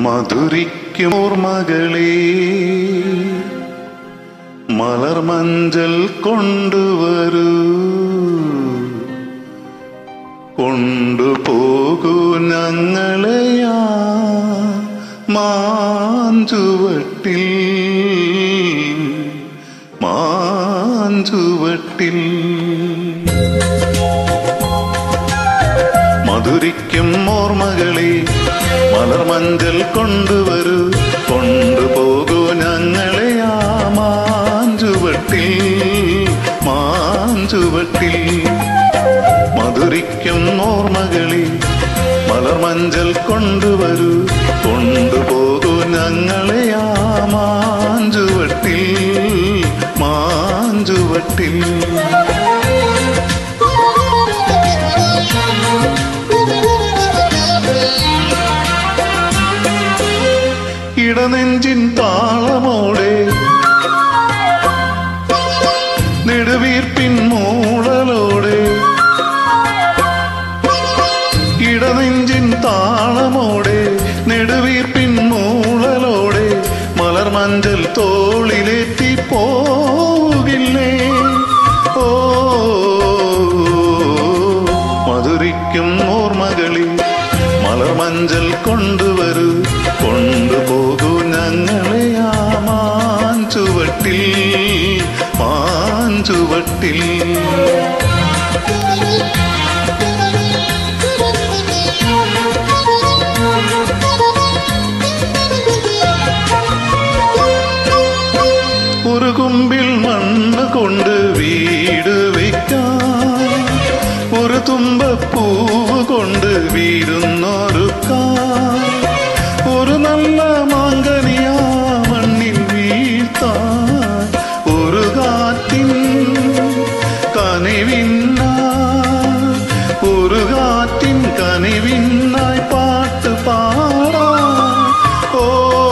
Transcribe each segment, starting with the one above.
മധുരിക്കും ഓർമ്മകളെ മലർമഞ്ചൽ കൊണ്ടുവരൂ കൊണ്ടുപോകൂ ഞങ്ങളെയാ മാഞ്ചുവട്ടിൽ മാഞ്ചുവട്ടിൽ മധുരിക്കും ഓർമ്മകളെ മലർമഞ്ചൽ കൊണ്ടുവരൂ കൊണ്ടുപോകൂ ഞങ്ങളെ ആ മാഞ്ചുവട്ടിൽ മാഞ്ചുവട്ടിൽ മധുരിക്കും ഓർമ്മകളെ മലർമഞ്ചൽ കൊണ്ടുവരൂ കൊണ്ടുപോകൂ ഞങ്ങളെ ആ മാഞ്ചുവട്ടിൽ മാഞ്ചുവട്ടിൽ ഇടനെഞ്ചിൻ താളമോടെ നെടുവീർപ്പിൻ മൂളലോടെ ഇടനെഞ്ചിൻ താളമോടെ നെടുവീർപ്പിൻ മൂളലോടെ മലർമഞ്ചൽ തോളിലെത്തി പോകില്ലേ ഓ മധുരിക്കും ഓർമ്മകളിൽ മലർമഞ്ചൽ കൊണ്ടുവരൂ കൊണ്ടുപോകൂ ഞങ്ങളെ ആ മാഞ്ചുവട്ടിൽ മാഞ്ചുവട്ടിൽ ഒരു കുമ്പിൽ മണ്ണ് കൊണ്ട് വീട് വെക്കാം ഒരു തുമ്പപ്പൂവ് കൊണ്ട് വീരുന്നൊരുക്കാം ഒരു നല്ല മാങ്കനിയാ മണ്ണിൽ വീഴ്ത്താൻ ഒരു കാറ്റിൻ കനിവിന്ന ഒരു കാറ്റിൻ കനിവിന്നായി പാട്ട് പാടാം ഓ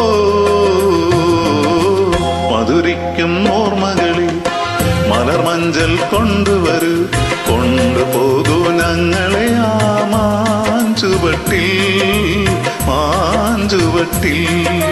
മധുരിക്കും ഓർമ്മകളിൽ മലർമഞ്ചൽ കൊണ്ടുവരൂ കൊണ്ടുപോകൂ ഞങ്ങളെ ആ മാഞ്ചുവട്ടിൽ മാഞ്ചുവട്ടിൽ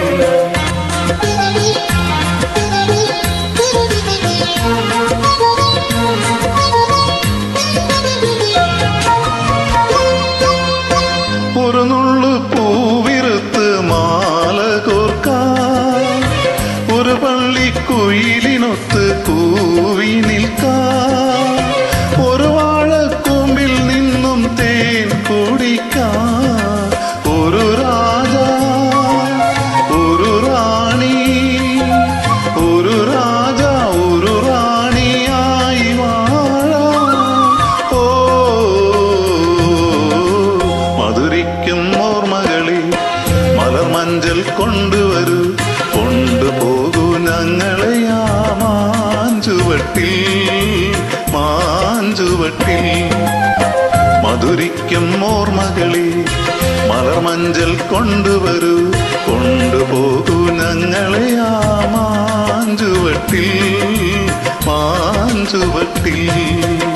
ഒരു നുള്ളു പൂവിരുത്ത് മാല കോർക്കാൻ ഒരു പള്ളിക്കുയിലിനൊത്ത് കൂവി നിൽക്കാൻ ഒരു വാഴക്കൂമ്പിൽ നിന്നും തേൻ കുടിക്കാൻ ഒരു രാജ ഒരു റാണി ഒരു രാജ ഒരു റാണിയായി വാഴാം ഓ മധുരിക്കും ഓർമ്മകളിൽ മലർമഞ്ചൽ കൊണ്ടുവരൂ കൊണ്ടുപോകൂ ഞങ്ങളെ ആ മാഞ്ചുവട്ടിൽ മാഞ്ചുവട്ടിൽ മധുരിക്കും ഓർമ്മകളിൽ മലർമഞ്ചൽ കൊണ്ടുവരൂ കൊണ്ടുപോകൂ ഞങ്ങളെ ആ മാഞ്ചുവട്ടിൽ മാഞ്ചുവട്ടിൽ